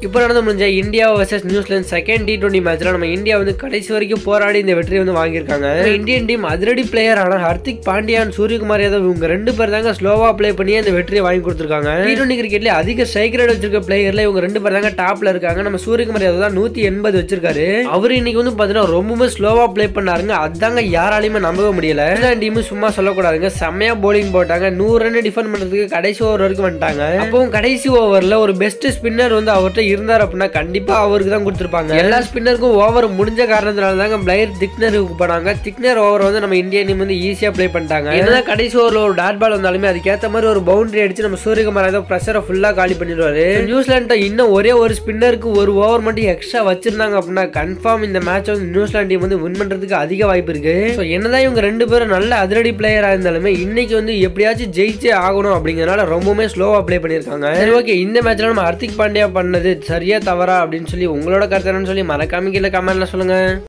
இப்போ நடந்து முடிஞ்ச India versus New Zealand second T twenty மேட்ச்ல நம்ம இந்தியா வந்து கடைசி வரைக்கும் போராடி இந்த வெற்றியை வந்து வாங்கியிருக்காங்க இந்தியன் டீம் அதிரடி பிளேயர் ஆன ஹர்திக் பாண்டியான் சூரியகுமார் யாதவ் இவங்க ரெண்டு பேர் தாங்க ஸ்லோவா ப்ளே பண்ணி இந்த வெற்றியை வாங்கி கொடுத்துருக்காங்க டி டுவெண்ட்டி கிரிக்கெட்ல அதிக ஸ்ட்ரைக் ரேட் வச்சிருக்க பிளேயர்ல இவங்க ரெண்டு பேர் தாங்க டாப்ல இருக்காங்க நம்ம சூரியகுமார் யாதவ் தான் நூத்தி எண்பது வச்சிருக்காரு அவர் இன்னைக்கு வந்து பாத்தீங்கன்னா ரொம்பவுமே ஸ்லோவா ப்ளே பண்ணாருங்க அதாங்க யாராலையுமே நம்பவே முடியல நியூசிலாந்து டீம் சும்மா சொல்லக்கூடாதுங்க செம்மையா போலிங் போட்டாங்க நூறு ரன் டிஃபெண்ட் பண்றதுக்கு கடைசி ஓவர் வரைக்கும் வந்துட்டாங்க அப்பவும் கடைசி ஓவர்ல ஒரு பெஸ்ட் ஸ்பின்னர் வந்து அவர்கிட்ட இருந்தார் அப்படின்னா கண்டிப்பா அவருக்கு தான் கொடுத்துருப்பாங்க எல்லா ஸ்பின்னருக்கும் ஓவர் முடிஞ்ச காரணத்தினால தாங்க பிளைர் திக்னருக்கு போனாங்க திக்னர் ஓவர் வந்து நம்ம இந்தியன் டீம் வந்து ஈஸியா ப்ளே பண்ணிட்டாங்க என்னதான் கடைசி ஓவர்ல ஒரு டாட் பால் வந்தாலுமே அதுக்கேற்ற மாதிரி ஒரு பவுண்டரி அடிச்சு நம்ம சூரியகுமார் ஏதோ ப்ரெஷரை ஃபுல்லா காலி பண்ணிடுவாரு நியூசிலாந்து இன்னும் ஒரே ஒரு ஸ்பின்னருக்கு ஒரு ஓவர் மட்டும் எக்ஸ்ட்ரா வச்சிருந்தாங்க அப்படின்னா கன்ஃபார்ம் இந்த மேட்ச் வந்து நியூசிலாந்து டீம் வந்து வின் பண்றதுக்கு அதிக வாய்ப்பு இருக்கு ஸோ என்னதான் இவங்க ரெண்டு பேரும் நல்ல அதிரடி பிளேயரா இருந்தாலுமே இன்னைக்கு வந்து எப்படியாச்சும் ஜெயிச்சே ஆகணும் அப்படிங்கறனால ரொம்பவுமே ஸ்லோவா ப்ளே பண்ணிருக்காங்க சரி ஓகே இந்த மேட்ச்ல நம்ம ஹர்திக் பாண்டியா பண்ணது சரியா தவறா அப்படின்னு சொல்லி உங்களோட கருத்து என்னன்னு சொல்லி மறக்காம கீழே கமெண்ட்ல சொல்லுங்க